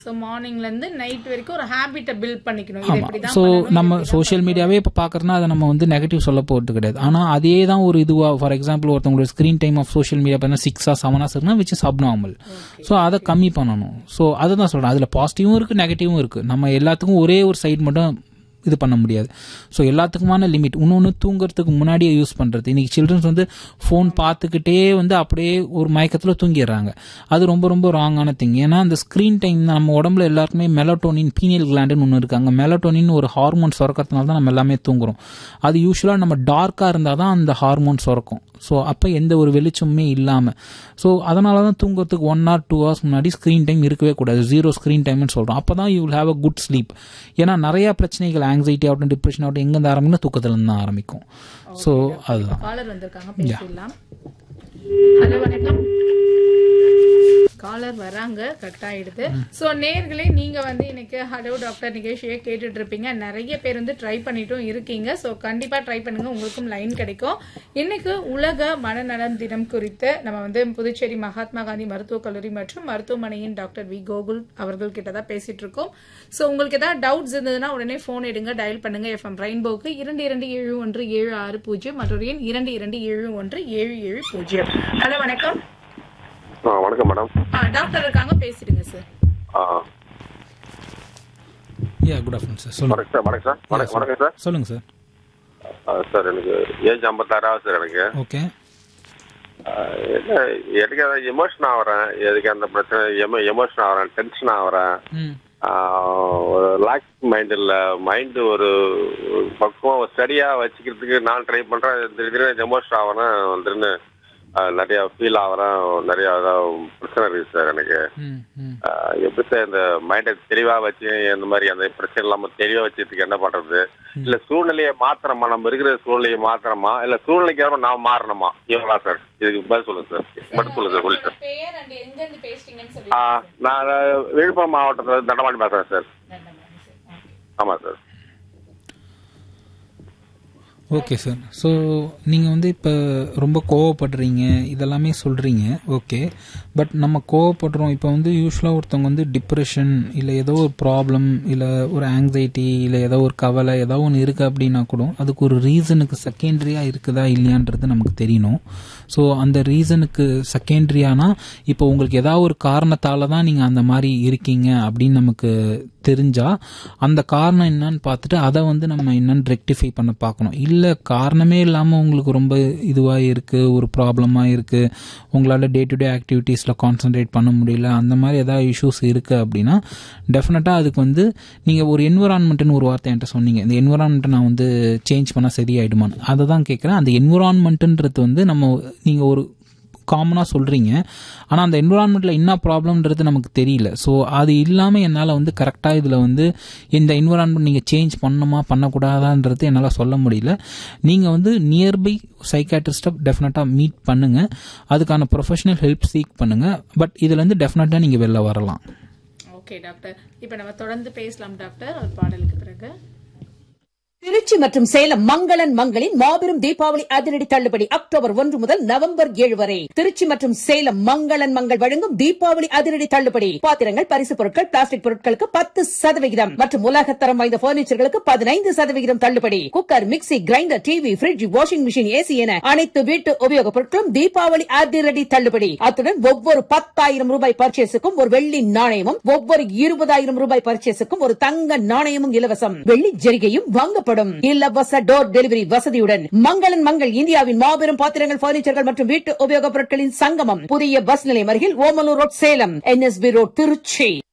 so மார்னிங்ல இருந்து night வரைக்கும் ஒரு ஹேபிட்டை பில்ட் பண்ணிக்கணும் இது ஆமா இப்படிதான் ஸோ பண்ணணும், நம்ம இப்படிதான் சோஷியல் மீடியாவே இப்போ பார்க்கறதுனா அதை நம்ம வந்து நெகட்டிவ் சொல்ல போகிறது கிடையாது ஆனால் அதே தான் ஒரு இதுவா ஃபார் எக்ஸாம்பிள் ஒருத்தவங்களோட screen time of social media பார்த்தீங்கன்னா சிக்ஸா செவனா இருக்குன்னா விச் இஸ் அப்நார்மல் ஸோ அதை கம்மி பண்ணணும் ஸோ அதை தான் சொல்கிறேன் அதில் பாசிட்டிவும் இருக்குது நெகட்டிவும் இருக்குது நம்ம எல்லாத்துக்கும் ஒரே ஒரு சைடு மட்டும் இது பண்ண முடியாது ஸோ எல்லாத்துக்குமான லிமிட் இன்னொன்று தூங்குறதுக்கு முன்னாடியே யூஸ் பண்ணுறது இன்னைக்கு சில்ட்ரன்ஸ் வந்து ஃபோன் பார்த்துக்கிட்டே வந்து அப்படியே ஒரு மயக்கத்தில் தூங்கிடுறாங்க அது ரொம்ப ரொம்ப ராங்கான திங் ஏன்னா அந்த ஸ்க்ரீன் டைம் நம்ம உடம்புல எல்லாருக்குமே மெலட்டோனின் பீனியல் கிளாண்டுன்னு ஒன்று இருக்காங்க மெலட்டோனின் ஒரு ஹார்மோன் சுரக்கிறதுனால தான் நம்ம எல்லாமே தூங்குறோம் அது யூஸ்வலாக நம்ம டார்க்காக இருந்தால் தான் அந்த ஹார்மோன் சுரக்கும் ஸோ அப்போ எந்த ஒரு வெளிச்சமுமே இல்லாமல் ஸோ அதனால தான் தூங்குறதுக்கு ஒன் ஆர் டூ ஹவர்ஸ் முன்னாடி ஸ்க்ரீன் டைம் இருக்கவே கூடாது ஜீரோ ஸ்க்ரீன் டைம்னு சொல்கிறோம் அப்போ தான் you will have a good sleep ஏன்னா நிறைய பிரச்சனைகள் ஆங்ஸைட்டி ஆகட்டும் டிப்ரெஷன் ஆகட்டும் எங்கேருந்து ஆரம்பிக்கும் தூக்கத்துல இருந்து தான் ஆரம்பிக்கும் ஸோ அதுதான் காலர் வந்திருக்காங்க பேசிடலாம் ஹலோ வணக்கம் காலர் வராங்க கட் ஆயிடுது ஸோ நேர்களே நீங்க வந்து இன்னைக்கு ஹலோ டாக்டர் நிகழ்ச்சியை கேட்டுட்டு இருப்பீங்க நிறைய பேர் வந்து ட்ரை பண்ணிட்டும் இருக்கீங்க ஸோ கண்டிப்பா ட்ரை பண்ணுங்க உங்களுக்கும் லைன் கிடைக்கும் இன்னைக்கு உலக மனநலம் தினம் குறித்து நம்ம வந்து புதுச்சேரி மகாத்மா காந்தி மருத்துவக் கல்லூரி மற்றும் மருத்துவமனையின் டாக்டர் வி கோகுல் அவர்கள் கிட்ட தான் பேசிட்டு இருக்கோம் ஸோ உங்களுக்கு ஏதாவது டவுட்ஸ் இருந்ததுன்னா உடனே ஃபோன் எடுங்க டயல் பண்ணுங்க எஃப்எம் ரெயின்போக்கு இரண்டு இரண்டு ஏழு ஒன்று ஏழு ஆறு பூஜ்ஜியம் மற்றொரு எண் இரண்டு இரண்டு ஏழு ஒன்று ஏழு ஏழு பூஜ்ஜியம் ஹலோ வணக்கம் ஆ வணக்கம் மேடம் ஆ, டாக்டர் இருக்காங்க பேசிடுங்க சார் ஆ யா குட் ஆஃப்டர்நூன் சார் சொல்லுங்கள் வணக்கம் சார் வணக்கம் சார் வணக்கம் வணக்கம் சார் சொல்லுங்கள் சார் ஆ, சார் எனக்கு ஏஜ் ஐம்பத்தாறாவது சார் எனக்கு ஓகே ஆ, என்ன எனக்கு எமோஷன் ஆகிறேன் எதுக்கு அந்த பிரச்சனை எமோ எமோஷன் ஆகிறேன் டென்ஷன் ஆகிறேன் ம் ஒரு லாக்ஸ் மைண்ட் இல்லை மைண்டு ஒரு ஒரு பக்குவம் ஸ்டடியாக வச்சுக்கிறதுக்கு நான் ட்ரை பண்ணுறேன் திடீர்னு எமோஷன் ஆகிறேன் திடீர்னு ஆ, நிறைய ஃபீல் ஆகிறேன் நிறைய அதான் பிரச்சனை இருக்குது சார் எனக்கு ம் ம் ஆஹ் எப்படி சார் இந்த மைண்டை தெளிவா வச்சு இந்த மாதிரி அந்த பிரச்சனை இல்லாம தெளிவா வச்சுறதுக்கு என்ன பண்றது இல்ல சூழ்நிலையை மாத்திரமா நம்ம இருக்கிற சூழ்நிலையை மாத்திரமா இல்ல சூழ்நிலைக்கு ஏற்ப நான் மாறணுமா இவங்களா சார் இதுக்கு பதில் சொல்லுங்க சார் மட்டும் சொல்லுங்க சார் சொல்லி சார் பேர் அண்ட் எங்க இருந்து பேசுறீங்கன்னு சொல்லி ஆஹ் நான் விழுப்புரம் மாவட்டத்தில் தண்டவாணி பேசுறேன் சார் ஆமா சார் ஓகே சார் ஸோ நீங்கள் வந்து இப்போ ரொம்ப கோவப்படுறீங்க இதெல்லாமே சொல்கிறீங்க ஓகே பட் நம்ம கோவப்படுறோம் இப்போ வந்து யூஸ்வலாக ஒருத்தவங்க வந்து டிப்ரெஷன் இல்லை ஏதோ ஒரு ப்ராப்ளம் இல்லை ஒரு ஆங்ஸைட்டி இல்லை ஏதோ ஒரு கவலை ஏதோ ஒன்று இருக்குது அப்படின்னா கூட அதுக்கு ஒரு ரீசனுக்கு செகண்டரியாக இருக்குதா இல்லையான்றது நமக்கு தெரியணும் ஸோ அந்த ரீசனுக்கு செகண்டரியானா இப்போ உங்களுக்கு ஏதாவது ஒரு காரணத்தால் தான் நீங்கள் அந்த மாதிரி இருக்கீங்க அப்படின்னு நமக்கு தெரிஞ்சா அந்த காரணம் என்னன்னு பார்த்துட்டு அதை வந்து நம்ம என்னன்னு ரெக்டிஃபை பண்ண பார்க்கணும் இல்லை காரணமே இல்லாமல் உங்களுக்கு ரொம்ப இதுவாக இருக்குது ஒரு ப்ராப்ளமாக இருக்குது உங்களால் டே டு டே ஆக்டிவிட்டீஸில் கான்சென்ட்ரேட் பண்ண முடியல அந்த மாதிரி ஏதாவது இஷ்யூஸ் இருக்குது அப்படின்னா டெஃபினட்டாக அதுக்கு வந்து நீங்கள் ஒரு என்விரான்மெண்ட்னு ஒரு வார்த்தை என்கிட்ட சொன்னீங்க இந்த என்விரான்மெண்ட்டை நான் வந்து சேஞ்ச் பண்ணால் சரியாயிடுமான்னு அதை தான் கேட்குறேன் அந்த என்விரான்மெண்ட்டுன்றது வந்து நம்ம நீங்கள் ஒரு காமனாக சொல்கிறீங்க ஆனால் அந்த என்விரான்மெண்ட்டில் என்ன ப்ராப்ளம்ன்றது நமக்கு தெரியல ஸோ அது இல்லாமல் என்னால் வந்து கரெக்டாக இதில் வந்து இந்த என்விரான்மெண்ட் நீங்கள் சேஞ்ச் பண்ணணுமா பண்ணக்கூடாதான்றது என்னால் சொல்ல முடியல நீங்கள் வந்து நியர்பை சைக்காட்ரிஸ்ட்டை டெஃபினட்டாக மீட் பண்ணுங்கள் அதுக்கான ப்ரொஃபஷனல் ஹெல்ப் சீக் பண்ணுங்கள் பட் இதுலேருந்து டெஃபினட்டாக நீங்கள் வெளில வரலாம் ஓகே டாக்டர் இப்போ நம்ம தொடர்ந்து பேசலாம் டாக்டர் ஒரு பாடலுக்கு பிறகு திருச்சி மற்றும் சேலம் மங்களன் மங்களின் மாபெரும் தீபாவளி அதிரடி தள்ளுபடி அக்டோபர் ஒன்று முதல் நவம்பர் ஏழு வரை திருச்சி மற்றும் சேலம் மங்களன் மங்கள் வழங்கும் தீபாவளி அதிரடி தள்ளுபடி பாத்திரங்கள் பரிசு பொருட்கள் பிளாஸ்டிக் பொருட்களுக்கு பத்து சதவிகிதம் மற்றும் உலகத்தரம் வாய்ந்த பர்னிச்சர்களுக்கு பதினைந்து சதவிகிதம் தள்ளுபடி cooker mixie grinder TV fridge washing machine AC என அனைத்து வீட்டு உபயோகப் பொருட்களும் தீபாவளி அதிரடி தள்ளுபடி அத்துடன் ஒவ்வொரு பத்தாயிரம் ரூபாய் பர்ச்சேஸுக்கும் ஒரு வெள்ளி நாணயமும் ஒவ்வொரு இருபதாயிரம் ரூபாய் பர்ச்சேஸுக்கும் ஒரு தங்க நாணயமும் இலவசம் வெள்ளி ஜரிகையும் வாங்கப்படும் இலவச டோர் டெலிவரி வசதியுடன் மங்களன் மங்கள் இந்தியாவின் மாபெரும் பாத்திரங்கள் பர்னிச்சர்கள் மற்றும் வீட்டு உபயோகப் பொருட்களின் சங்கமம் புதிய பஸ் நிலையம் அருகில் Omalur road Salem NSB road Trichy